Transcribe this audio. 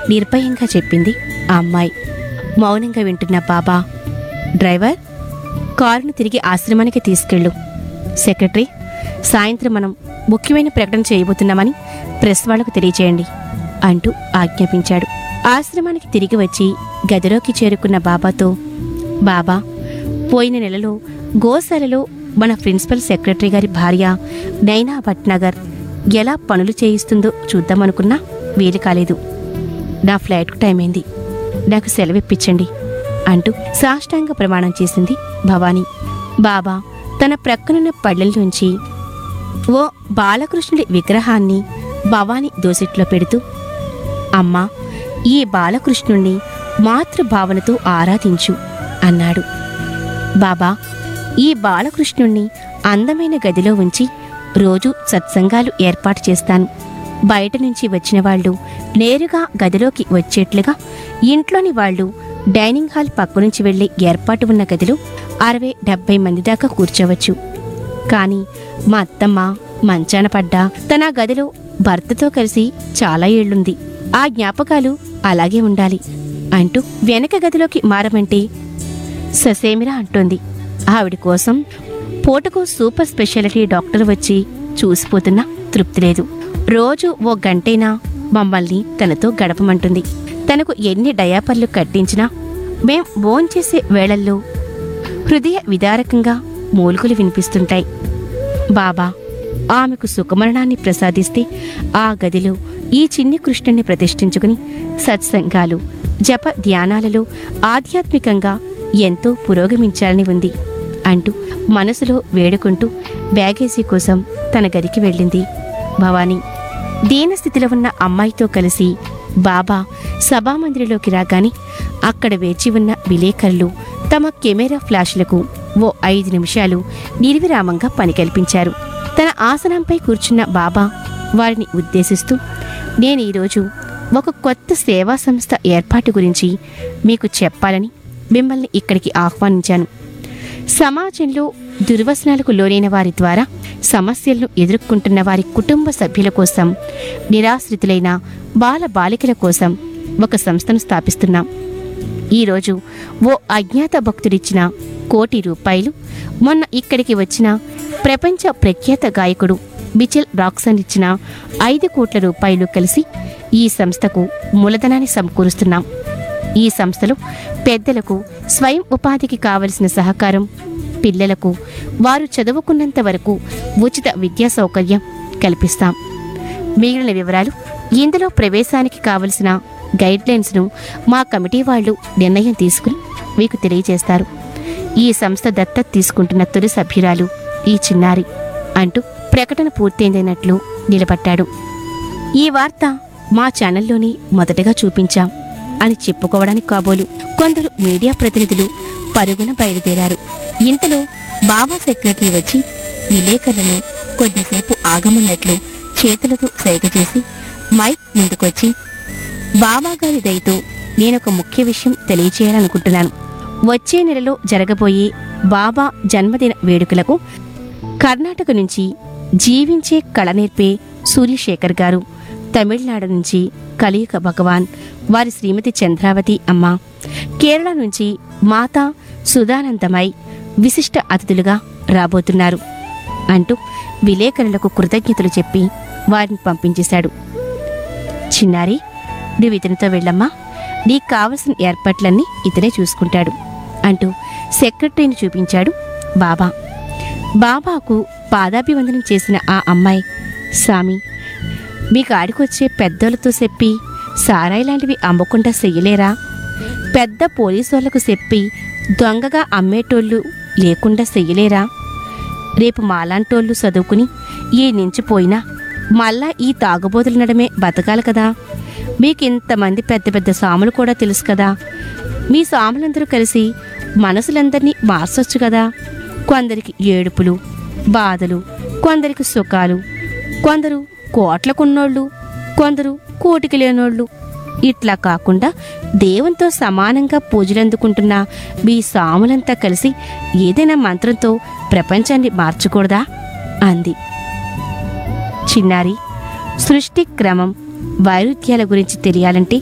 నిర్భయంగా చెప్పింది ఆ అమ్మాయి మౌనంగా వింటున్న బాబా డ్రైవర్ కారును తిరిగి ఆశ్రమానికి తీసుకెళ్ళు సెక్రటరీ సాయంత్రం మనం ముఖ్యమైన ప్రకటన చేయబోతున్నామని ప్రెస్ వాళ్లకు తెలియచేయండి అంటూ ఆజ్ఞాపించాడు ఆశ్రమానికి తిరిగి వచ్చి గదిలోకి చేరుకున్న బాబాతో బాబా పోయిన నెలలో గోశాలలో మన ప్రిన్సిపల్ సెక్రటరీ గారి భార్య నైనా భట్నగర్ ఎలా పనులు చేయిస్తుందో చూద్దామనుకున్నా వీలు కాలేదు నా ఫ్లైట్కు టైం అయింది నాకు సెలవిప్పించండి అంటూ సాష్టాంగ ప్రమాణం చేసింది భవానీ బాబా తన ప్రక్కనున్న పళ్ళెల్లోంచి ఓ బాలకృష్ణుడి విగ్రహాన్ని భవానీ దోసిట్లో పెడుతూ అమ్మా ఈ బాలకృష్ణుణ్ణి మాతృభావనతో ఆరాధించు అన్నాడు బాబా ఈ బాలకృష్ణుణ్ణి అందమైన గదిలో ఉంచి రోజు సత్సంగాలు ఏర్పాటు చేస్తాను బయట నుంచి వచ్చిన వాళ్ళు నేరుగా గదిలోకి వచ్చేట్లుగా ఇంట్లోని వాళ్ళు డైనింగ్ హాల్ పక్క నుంచి వెళ్లే ఏర్పాటు ఉన్న గదిలో అరవై డెబ్బై మంది దాకా కూర్చోవచ్చు కానీ మా అత్తమ్మ మంచాన పడ్డా తన గదిలో భర్తతో కలిసి చాలా ఏళ్లుంది ఆ జ్ఞాపకాలు అలాగే ఉండాలి అంటూ వెనక గదిలోకి మారమంటే ససేమిరా అంటోంది ఆవిడ కోసం పూటకు సూపర్ స్పెషాలిటీ డాక్టర్ వచ్చి చూసిపోతున్నా తృప్తి లేదు రోజు ఓ గంటైనా మమ్మల్ని తనతో గడపమంటుంది తనకు ఎన్ని డయాపర్లు కట్టించినా మేం భోంచేసే వేళల్లో హృదయ విదారకంగా మూలుగులు వినిపిస్తుంటాయి బాబా ఆమెకు సుఖమరణాన్ని ప్రసాదిస్తే ఆ గదిలో ఈ చిన్ని కృష్ణుని ప్రతిష్ఠించుకుని సత్సంగాలు జప ధ్యానాలలో ఆధ్యాత్మికంగా ఎంతో పురోగమించాలని ఉంది అంటూ మనసులో వేడుకుంటూ బ్యాగేజీ కోసం తన గదికి వెళ్ళింది భవానీ దీనస్థితిలో ఉన్న అమ్మాయితో కలిసి బాబా సభామందిరిలోకి రాగానే అక్కడ వేచి ఉన్న విలేకరులు తమ కెమెరా ఫ్లాష్లకు ఓ ఐదు నిమిషాలు నిర్విరామంగా పని కల్పించారు తన ఆసనంపై కూర్చున్న బాబా వారిని ఉద్దేశిస్తూ నేను ఈరోజు ఒక కొత్త సేవా సంస్థ ఏర్పాటు గురించి మీకు చెప్పాలని మిమ్మల్ని ఇక్కడికి ఆహ్వానించాను సమాజంలో దుర్వసనాలకు లోనైన వారి ద్వారా సమస్యలను ఎదుర్కొంటున్న వారి కుటుంబ సభ్యుల కోసం నిరాశ్రితులైన బాల బాలికల కోసం ఒక సంస్థను స్థాపిస్తున్నాం ఈరోజు ఓ అజ్ఞాత భక్తుడిచ్చిన కోటి రూపాయలు మొన్న ఇక్కడికి వచ్చిన ప్రపంచ ప్రఖ్యాత గాయకుడు బిచిల్ రాక్సన్ ఇచ్చిన ఐదు కోట్ల రూపాయలు కలిసి ఈ సంస్థకు మూలధనాన్ని సమకూరుస్తున్నాం ఈ సంస్థలో పెద్దలకు స్వయం ఉపాధికి కావలసిన సహకారం పిల్లలకు వారు చదువుకున్నంత వరకు ఉచిత విద్యా సౌకర్యం కల్పిస్తాం మిగిలిన వివరాలు ఇందులో ప్రవేశానికి కావలసిన గైడ్లైన్స్ను మా కమిటీ వాళ్ళు నిర్ణయం తీసుకుని మీకు తెలియజేస్తారు ఈ సంస్థ దత్తత తీసుకుంటున్న తొలి సభ్యురాలు ఈ చిన్నారి అంటూ ప్రకటన పూర్తయిందన్నట్లు నిలబట్టాడు ఈ వార్త మా ఛానల్లోని మొదటగా చూపించాం అని చెప్పుకోవడానికి కాబోలు కొందరు మీడియా ప్రతినిధులు పరుగున బయలుదేరారు ఇంతలో బాబా సెక్రటరీ వచ్చి విలేకరులను కొద్దిసేపు ఆగమన్నట్లు చేతులతో సైగ చేసి మైక్ ముందుకొచ్చి బాబా గారి దయతో నేనొక ముఖ్య విషయం తెలియచేయాలనుకుంటున్నాను వచ్చే నెలలో జరగబోయే బాబా జన్మదిన వేడుకలకు కర్ణాటక నుంచి జీవించే కళ నేర్పే సూర్యశేఖర్ గారు తమిళనాడు నుంచి కలియుగ భగవాన్ వారి శ్రీమతి చంద్రావతి అమ్మ కేరళ నుంచి మాతా సుధానందమై విశిష్ట అతిథులుగా రాబోతున్నారు అంటూ విలేకరులకు కృతజ్ఞతలు చెప్పి వారిని పంపించేశాడు చిన్నారి నువ్వు ఇతనితో వెళ్ళమ్మా నీకు కావలసిన ఏర్పాట్లన్నీ ఇతనే చూసుకుంటాడు అంటూ సెక్రటరీని చూపించాడు బాబా బాబాకు పాదాభివందనం చేసిన ఆ అమ్మాయి స్వామి మీకు ఆడికొచ్చే పెద్దోళ్ళతో చెప్పి సారాయి లాంటివి అమ్మకుండా చెయ్యలేరా పెద్ద పోలీసు వాళ్ళకు చెప్పి దొంగగా అమ్మేటోళ్ళు లేకుండా చెయ్యలేరా రేపు మాలాంటోళ్ళు చదువుకుని ఈ నుంచి పోయినా మళ్ళా ఈ తాగుబోతులు నడమే బతకాలి కదా మీకు ఇంతమంది పెద్ద పెద్ద సాములు కూడా తెలుసు కదా మీ సాములందరూ కలిసి మనసులందరినీ మార్చొచ్చు కదా కొందరికి ఏడుపులు బాధలు కొందరికి సుఖాలు కొందరు కోట్లకున్నోళ్ళు కొందరు కోటికి లేనోళ్ళు ఇట్లా కాకుండా దేవునితో సమానంగా పూజలందుకుంటున్న మీ సాములంతా కలిసి ఏదైనా మంత్రంతో ప్రపంచాన్ని మార్చకూడదా అంది చిన్నారి సృష్టి క్రమం వైరుధ్యాల గురించి తెలియాలంటే